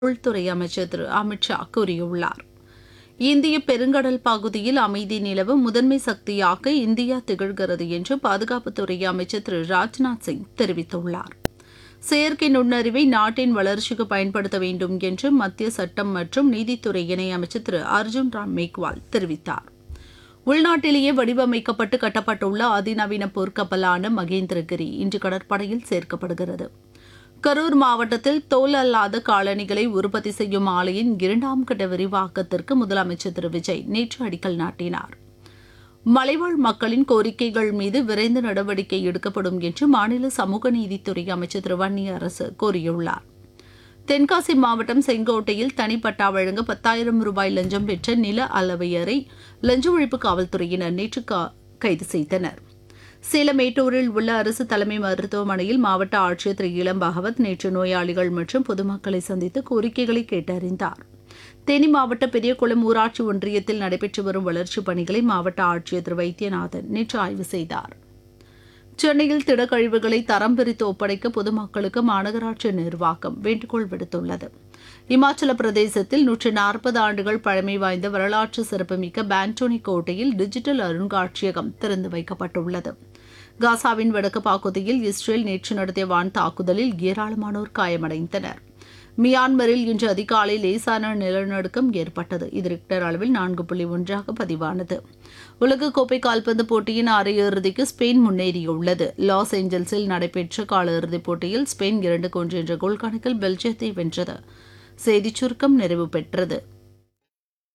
உள்துறை அமைச்சர் திரு அமித்ஷா கூறியுள்ளார் இந்திய பெருங்கடல் பகுதியில் அமைதி நிலவ முதன்மை சக்தியாக இந்தியா திகழ்கிறது என்று பாதுகாப்புத்துறை அமைச்சர் திரு ராஜ்நாத் சிங் தெரிவித்துள்ளார் செயற்கை நுண்ணறிவை நாட்டின் வளர்ச்சிக்கு பயன்படுத்த வேண்டும் என்று மத்திய சட்டம் மற்றும் நீதித்துறை இணையமைச்சர் திரு அர்ஜுன் ராம் மேக்வால் தெரிவித்தார் உள்நாட்டிலேயே வடிவமைக்கப்பட்டு கட்டப்பட்டுள்ள அதிநவீன போர்க்கப்பலான மகேந்திரகிரி இன்று கடற்படையில் சேர்க்கப்படுகிறது கரூர் மாவட்டத்தில் தோல் அல்லாத காலணிகளை உற்பத்தி செய்யும் ஆலையின் இரண்டாம் கட்ட விரிவாக்கத்திற்கு முதலமைச்சர் திரு விஜய் நேற்று அடிக்கல் நாட்டினார் மலைவாழ் மக்களின் கோரிக்கைகள் மீது விரைந்து நடவடிக்கை எடுக்கப்படும் என்று மாநில சமூக நீதித்துறை அமைச்சர் திரு வன்னி அரசு கூறியுள்ளார் தென்காசி மாவட்டம் செங்கோட்டையில் தனிப்பட்டா வழங்க பத்தாயிரம் ரூபாய் லஞ்சம் பெற்ற நில அளவையரை லஞ்ச ஒழிப்பு காவல்துறையினர் நேற்று கா- கைது செய்தனர் சேலம் மேட்டூரில் உள்ள அரசு தலைமை மருத்துவமனையில் மாவட்ட ஆட்சியர் திரு இளம் பகவத் நேற்று நோயாளிகள் மற்றும் பொதுமக்களை சந்தித்து கோரிக்கைகளை கேட்டறிந்தார் தேனி மாவட்ட பெரியகுளம் ஊராட்சி ஒன்றியத்தில் நடைபெற்று வரும் வளர்ச்சிப் பணிகளை மாவட்ட ஆட்சியர் திரு வைத்தியநாதன் நேற்று ஆய்வு செய்தார் சென்னையில் திடக்கழிவுகளை தரம் பிரித்து ஒப்படைக்க பொதுமக்களுக்கு மாநகராட்சி நிர்வாகம் வேண்டுகோள் விடுத்துள்ளது இமாச்சல பிரதேசத்தில் நூற்று நாற்பது ஆண்டுகள் பழமை வாய்ந்த வரலாற்று சிறப்புமிக்க பான்டோனி கோட்டையில் டிஜிட்டல் அருங்காட்சியகம் திறந்து வைக்கப்பட்டுள்ளது காசாவின் வடக்கு பகுதியில் இஸ்ரேல் நேற்று நடத்திய வான் தாக்குதலில் ஏராளமானோர் காயமடைந்தனர் மியான்மரில் இன்று அதிகாலை லேசான நிலநடுக்கம் ஏற்பட்டது இது ரிக்டர் அளவில் நான்கு புள்ளி ஒன்றாக பதிவானது உலகக்கோப்பை கால்பந்து போட்டியின் அரையிறுதிக்கு ஸ்பெயின் முன்னேறியுள்ளது லாஸ் ஏஞ்சல்ஸில் நடைபெற்ற காலிறுதிப் போட்டியில் ஸ்பெயின் இரண்டுக்கு ஒன்று என்ற கோல் கணக்கில் பெல்ஜியத்தை வென்றது செய்திச் சுருக்கம் நிறைவு பெற்றது